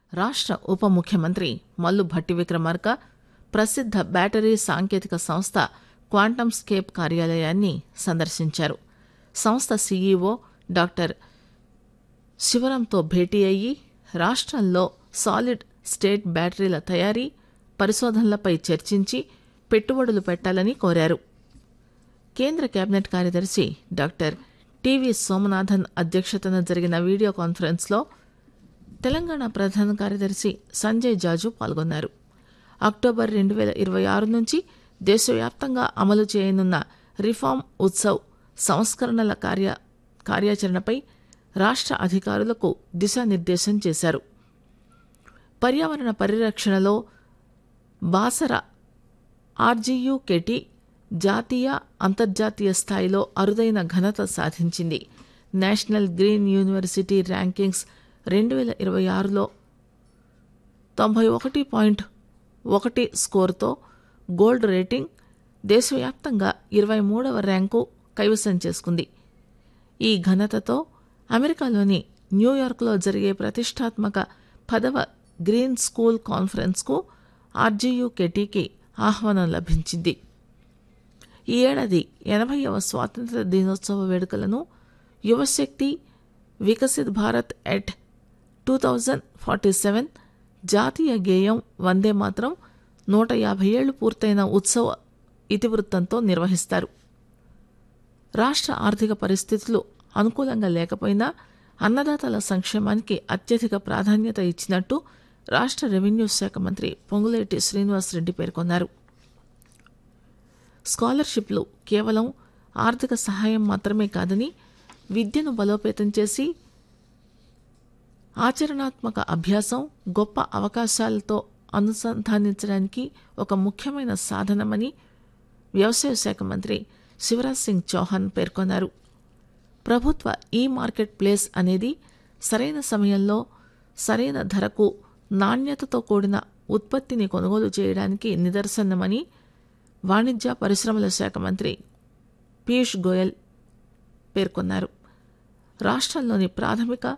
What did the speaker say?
రాష్ట్ర ఉప ముఖ్యమంత్రి మల్లు భట్టి విక్రమార్క ప్రసిద్ధ బ్యాటరీ సాంకేతిక సంస్థ క్వాంటమ్ స్కేప్ కార్యాలయాన్ని సందర్శించారు సంస్థ సీఈఓ డాక్టర్ శివరంతో భేటీ అయ్యి రాష్ట్రంలో సాలిడ్ స్టేట్ బ్యాటరీల తయారీ పరిశోధనలపై చర్చించి పెట్టుబడులు పెట్టాలని కోరారు కేంద్ర కేబినెట్ కార్యదర్శి డాక్టర్ టివి సోమనాథన్ అధ్యక్షతన జరిగిన వీడియో కాన్ఫరెన్స్లో తెలంగాణ ప్రధాన కార్యదర్శి సంజయ్ జాజు పాల్గొన్నారు అక్టోబర్ రెండు వేల ఇరవై ఆరు నుంచి దేశవ్యాప్తంగా అమలు చేయనున్న రిఫార్మ్ ఉత్సవ్ సంస్కరణల కార్య కార్యాచరణపై రాష్ట్ర అధికారులకు దిశానిర్దేశం చేశారు పర్యావరణ పరిరక్షణలో బాసర ఆర్జీయుకెటి జాతీయ అంతర్జాతీయ స్థాయిలో అరుదైన ఘనత సాధించింది నేషనల్ గ్రీన్ యూనివర్సిటీ ర్యాంకింగ్స్ రెండు వేల ఇరవై ఆరులో తొంభై ఒకటి పాయింట్ ఒకటి స్కోర్తో గోల్డ్ రేటింగ్ దేశవ్యాప్తంగా ఇరవై మూడవ ర్యాంకు కైవసం చేసుకుంది ఈ ఘనతతో అమెరికాలోని న్యూయార్క్లో జరిగే ప్రతిష్టాత్మక పదవ గ్రీన్ స్కూల్ కాన్ఫరెన్స్కు ఆర్జీయుకెటీకి ఆహ్వానం లభించింది ఈ ఏడాది ఎనభైవ స్వాతంత్ర దినోత్సవ వేడుకలను యువశక్తి Viksit Bharat at two thousand forty seven జాతీయ గేయం వందే మాత్రం నూట యాభై ఏళ్లు పూర్తయిన ఉత్సవ ఇతివృత్తంతో నిర్వహిస్తారు రాష్ట్ర ఆర్థిక పరిస్థితులు అనుకూలంగా లేకపోయినా అన్నదాతల సంక్షేమానికి అత్యధిక ప్రాధాన్యత ఇచ్చినట్టు రాష్ట్ర రెవెన్యూ శాఖ మంత్రి పొంగులేటి శ్రీనివాసరెడ్డి పేర్కొన్నారు స్కాలర్షిప్లు కేవలం ఆర్థిక సహాయం మాత్రమే కాదని విద్యను బలోపేతం చేసి ఆచరణాత్మక అభ్యాసం గొప్ప అవకాశాలతో అనుసంధానించడానికి ఒక ముఖ్యమైన సాధనమని వ్యవసాయ శాఖ మంత్రి శివరాజ్ సింగ్ చౌహాన్ పేర్కొన్నారు ప్రభుత్వ ఈ మార్కెట్ ప్లేస్ అనేది సరైన సమయంలో సరైన ధరకు నాణ్యతతో కూడిన ఉత్పత్తిని కొనుగోలు చేయడానికి నిదర్శనమని వాణిజ్య పరిశ్రమల శాఖ మంత్రి పీయూష్ గోయల్ పేర్కొన్నారు రాష్ట్రంలోని ప్రాథమిక